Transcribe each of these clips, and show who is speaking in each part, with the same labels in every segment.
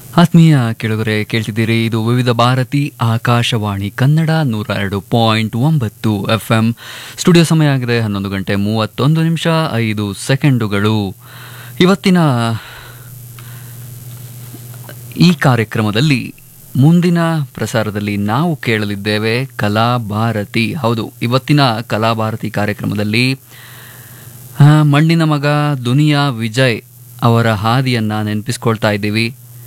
Speaker 1: ಆತ್ಮೀಯ ಕೆಳಗರೆ ಕೇಳ್ತಿದ್ದೀರಿ ಇದು ವಿವಿಧ ಭಾರತಿ ಆಕಾಶವಾಣಿ ಕನ್ನಡ ನೂರ ಎರಡು ಪಾಯಿಂಟ್ ಒಂಬತ್ತು ಎಫ್ ಎಂ ಸ್ಟುಡಿಯೋ ಸಮಯ ಆಗಿದೆ ಹನ್ನೊಂದು ಗಂಟೆ ಮೂವತ್ತೊಂದು ನಿಮಿಷ ಐದು ಸೆಕೆಂಡುಗಳು ಇವತ್ತಿನ ಈ ಕಾರ್ಯಕ್ರಮದಲ್ಲಿ ಮುಂದಿನ ಪ್ರಸಾರದಲ್ಲಿ ನಾವು ಕೇಳಲಿದ್ದೇವೆ ಕಲಾಭಾರತಿ ಹೌದು ಇವತ್ತಿನ ಕಲಾಭಾರತಿ ಕಾರ್ಯಕ್ರಮದಲ್ಲಿ ಆ, ಮಣ್ಣಿನ ಮಗ ದುನಿಯಾ ವಿಜಯ್ ಅವರ ಹಾದಿಯನ್ನ ನೆನಪಿಸ್ಕೊಳ್ತಾ ಇದ್ದೀವಿ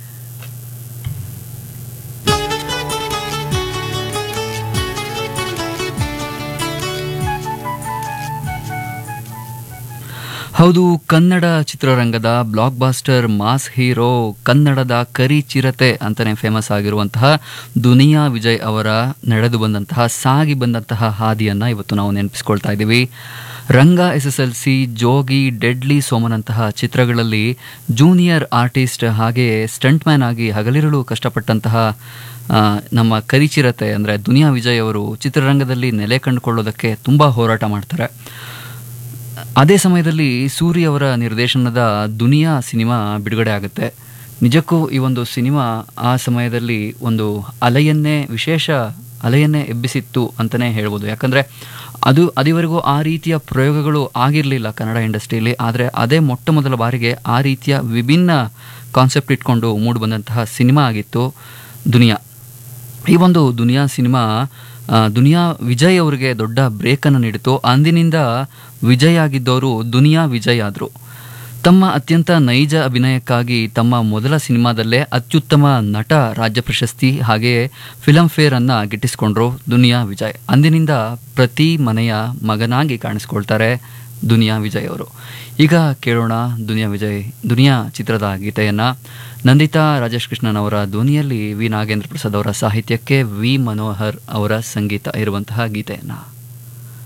Speaker 1: ಹೌದು ಕನ್ನಡ ಚಿತ್ರರಂಗದ ಬ್ಲಾಕ್ ಬಾಸ್ಟರ್ ಮಾಸ್ ಹೀರೋ ಕನ್ನಡದ ಕರಿ ಚಿರತೆ ಅಂತಾನೆ ಫೇಮಸ್ ಆಗಿರುವಂತಹ ದುನಿಯಾ ವಿಜಯ್ ಅವರ ನಡೆದು ಬಂದಂತಹ ಸಾಗಿ ಬಂದಂತಹ ಹಾದಿಯನ್ನ ಇವತ್ತು ನಾವು ನೆನಪಿಸ್ಕೊಳ್ತಾ ಇದ್ದೀವಿ Ranga S S L C Jogi deadly ಸೋಮನಂತಹ ಚಿತ್ರಗಳಲ್ಲಿ ಜೂನಿಯರ್ ಆರ್ಟಿಸ್ಟ್ ಹಾಗೆಯೇ ಸ್ಟಂಟ್ ಮ್ಯಾನ್ ಆಗಿ ಹಗಲಿರುಳು ಕಷ್ಟಪಟ್ಟಂತಹ ಆ, ನಮ್ಮ ಕರಿಚಿರತೆ ಅಂದರೆ ದುನಿಯಾ ವಿಜಯ್ ಅವರು ಚಿತ್ರರಂಗದಲ್ಲಿ ನೆಲೆ ಕಂಡುಕೊಳ್ಳೋದಕ್ಕೆ ತುಂಬ ಹೋರಾಟ ಮಾಡ್ತಾರೆ ಅದೇ ಸಮಯದಲ್ಲಿ ಸೂರಿ ಅವರ ನಿರ್ದೇಶನದ ದುನಿಯಾ ಸಿನಿಮಾ ಬಿಡುಗಡೆ ಆಗುತ್ತೆ ನಿಜಕ್ಕೂ ಈ ಒಂದು ಸಿನಿಮಾ ಆ ಸಮಯದಲ್ಲಿ ಒಂದು ಅಲೆಯನ್ನೇ ವಿಶೇಷ ಅಲೆಯನ್ನೇ ಎಬ್ಬಿಸಿತ್ತು ಅಂತಲೇ ಹೇಳ್ಬೋದು ಯಾಕಂದರೆ ಅದು ಅದುವರೆಗೂ ಆ ರೀತಿಯ ಪ್ರಯೋಗಗಳು ಆಗಿರಲಿಲ್ಲ ಕನ್ನಡ ಇಂಡಸ್ಟ್ರಿಯಲ್ಲಿ ಆದರೆ ಅದೇ ಮೊಟ್ಟ ಮೊದಲ ಬಾರಿಗೆ ಆ ರೀತಿಯ ವಿಭಿನ್ನ ಕಾನ್ಸೆಪ್ಟ್ ಇಟ್ಕೊಂಡು ಮೂಡಿಬಂದಂತಹ ಸಿನಿಮಾ ಆಗಿತ್ತು ದುನಿಯಾ ಈ ಒಂದು ದುನಿಯಾ ಸಿನಿಮಾ ಆ, ದುನಿಯಾ ವಿಜಯ್ ಅವರಿಗೆ ದೊಡ್ಡ ಬ್ರೇಕನ್ನು ನೀಡಿತು ಅಂದಿನಿಂದ ವಿಜಯ್ ಆಗಿದ್ದವರು ದುನಿಯಾ ವಿಜಯ್ ಆದರು ತಮ್ಮ ಅತ್ಯಂತ ನೈಜ ಅಭಿನಯಕ್ಕಾಗಿ ತಮ್ಮ ಮೊದಲ ಸಿನಿಮಾದಲ್ಲೇ ಅತ್ಯುತ್ತಮ ನಟ ರಾಜ್ಯ ಪ್ರಶಸ್ತಿ ಹಾಗೆಯೇ ಫಿಲಂ ಫೇರ್ ಅನ್ನ ಗಿಟ್ಟಿಸಿಕೊಂಡ್ರು ದುನಿಯಾ ವಿಜಯ್ ಅಂದಿನಿಂದ ಪ್ರತಿ ಮನೆಯ ಮಗನಾಗಿ ಕಾಣಿಸ್ಕೊಳ್ತಾರೆ ದುನಿಯಾ ವಿಜಯ್ ಅವರು ಈಗ ಕೇಳೋಣ ದುನಿಯಾ ವಿಜಯ್ ದುನಿಯಾ ಚಿತ್ರದ ಗೀತೆಯನ್ನ ನಂದಿತಾ ರಾಜೇಶ್ ಕೃಷ್ಣನ್ ಅವರ ಧ್ವನಿಯಲ್ಲಿ ವಿ ನಾಗೇಂದ್ರ ಪ್ರಸಾದ್ ಅವರ ಸಾಹಿತ್ಯಕ್ಕೆ ವಿ ಮನೋಹರ್ ಅವರ ಸಂಗೀತ ಇರುವಂತಹ ಗೀತೆಯನ್ನ